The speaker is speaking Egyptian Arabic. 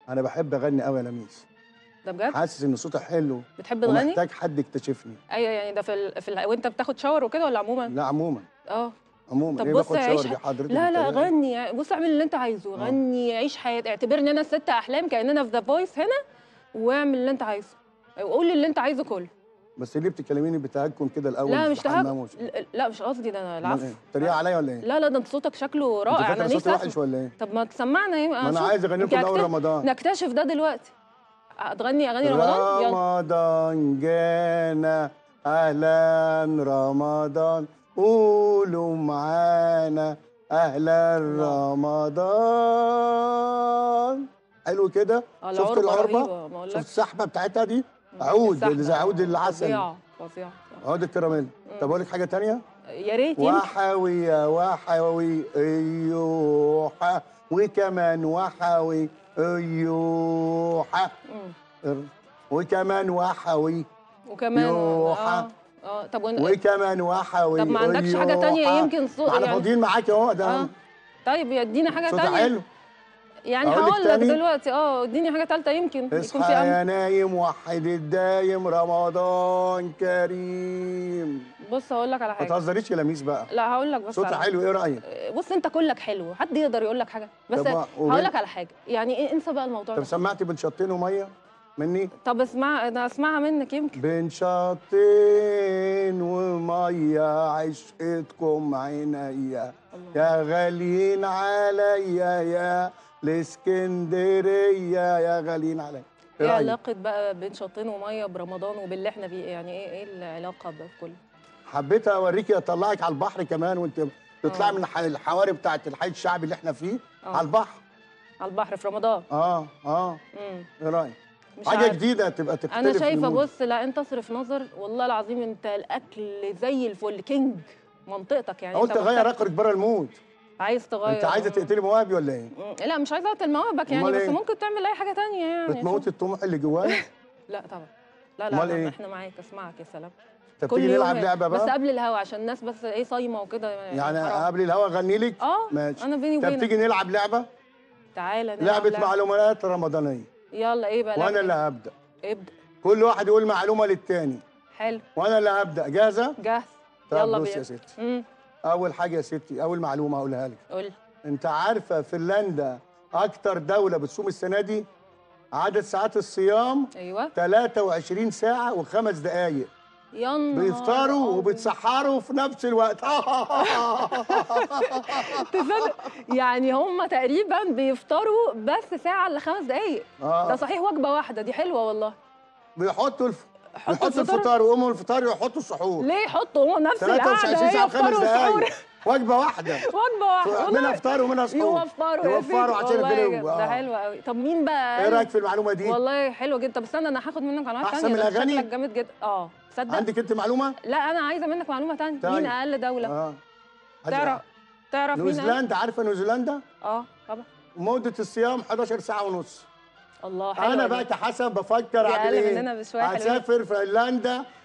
انا بحب اغني قوي يا لميس ده بجد حاسس ان صوتي حلو بتحب تغني ومحتاج حد يكتشفني ايوه يعني ده في ال... في ال... وانت بتاخد شاور وكده ولا عموما لا عموما اه عموما طب ايه بص باخد عيش شاور دي حضرتك لا لا بتتريقي؟ غني بص اعمل اللي انت عايزه آه. غني عيش حياتك اعتبرني انا ست احلام كاننا في ذا فويس هنا واعمل اللي انت عايزه وقول اللي انت عايزه كله بس ليه بتكلميني بتهكم كده الاول لا في مش حمام تهك وش- لا- لا مش قصدي ده انا أمال العفو إيه؟ تريقة عليا ولا ايه؟ لا لا ده انت صوتك شكله انت رائع فاكر انا صوتي نفسي وحش أسمع. ولا ايه؟ طب ما تسمعنا ايه ما انا عايز اغني لكم يمكن اول أكتشف- رمضان نكتشف ده دلوقتي هتغني اغاني رمضان يلا رمضان جانا اهلا رمضان قولوا معانا اهلا رمضان حلو كده آه، شفت العربة العربه رهيبة، ما أقولكش. شفت السحبه بتاعتها دي عود السحبة. اللي زي عود العسل فظيعة فظيعة عود الكراميل طب اقول لك حاجه تانية يا ريت يمكن وحوي يا وحوي ايوحة وكمان وحوي ايوحة مم. وكمان وحوي وكمان يوحى. اه اه طب ون... وكمان وحوي طب ما عندكش حاجة تانية أيوحة. يمكن صوت ما احنا يعني- فاضيين معاك اهو ده اه طيب يدينا حاجة صوت تانية حلو يعني أقول لك هقول لك تاني؟ دلوقتي اه اديني حاجة تالتة يمكن يكون اصحى في يا امل نايم وحد الدايم رمضان كريم بص هقول لك على ما حاجة تهزريش يا لميس بقى لا هقول لك بس صوتها على... حلو ايه رايك بص انت كلك حلو حد يقدر يقول لك حاجة بس طب وبين- هقول لك على حاجة يعني ايه انسى بقى الموضوع طب ده سمعتي بين شطين وميه مني طب اسمع انا اسمعها منك يمكن بين شطين وميه عشقتكم عينيا يا غاليين عليا يا الاسكندريه يا غاليين عليا ايه رأيك؟ علاقة بقى بين شطين ومية برمضان وباللي احنا فيه يعني ايه ايه العلاقة ده كله حبيت اوريكي اطلعك على البحر كمان وانت تطلعي آه. من الح- الحواري بتاعت الحي الشعبي اللي احنا فيه آه. على البحر على البحر في رمضان اه اه امم ايه رايك مش حاجه عارف. جديده تبقى تختلف انا شايفه المود. بص لا انت اصرف نظر والله العظيم انت الاكل زي الفل كينج منطقتك يعني قلت انت اغير محتاج- اخرج بره المود عايز تغير انت عايزه تقتلي مواهبي ولا ايه مم. لا مش عايزه اقتل مواهبك يعني أمال بس إيه؟ ممكن تعمل اي حاجه تانية يعني بتموتي الطموح اللي جوايا لا طبعا لا أمال لا إيه؟ لا احنا معاك اسمعك يا سلام طب كل تيجي يوم نلعب لعبه بس بقى قبل الهوا عشان الناس بس ايه صايمه وكده يعني حرام. قبل الهوا اغني لك اه ماشي انا بيني طب وبينك تيجي نلعب لعبه تعالى نلعب لعبه لعبة. معلومات رمضانيه يلا ايه بقى وانا لعبة اللي إيه؟ هبدا ابدا كل واحد يقول معلومه للتاني حلو وانا اللي هبدا جاهزه جاهز طب يلا بص بينا يا ستي امم اول حاجه يا ستي اول معلومه هقولها لك قول انت عارفه فنلندا اكتر دوله بتصوم السنه دي عدد ساعات الصيام ايوه 23 ساعه وخمس دقائق يا نهار بيفطروا أبيض. وبيتسحروا في نفس الوقت تصدق يعني هم تقريبا بيفطروا بس ساعه الا خمس دقايق آه. ده صحيح وجبه واحده دي حلوه والله بيحطوا الف... حطوا بيحطوا الفطار. الفطار ويقوموا الفطار يحطوا السحور ليه يحطوا هم نفس 23 القعده ساعه وخمس يفطروا وسحور دقائق وجبه واحده وجبه واحده منها والله افطار ومنها سحور يوفروا يا يوفروا سيدي. عشان والله الجنوب جامد. ده آه. حلو قوي طب مين بقى ايه قال- رايك في المعلومه دي والله حلو جدا بس انا انا هاخد منك معلومات أحسن تانية من ده الأغاني؟ شكلك جامد جدا اه تصدق عندك انت معلومه لا انا عايزه منك معلومه تانية طيب. مين اقل دوله اه تعرف تعرف مين أقل؟ نيوزيلندا عارفه نيوزيلندا اه طبعا مده الصيام 11 ساعه ونص الله حلو انا بقى كحسن بفكر دي اعمل أقل ايه مننا بشوية حلوين. اسافر فنلندا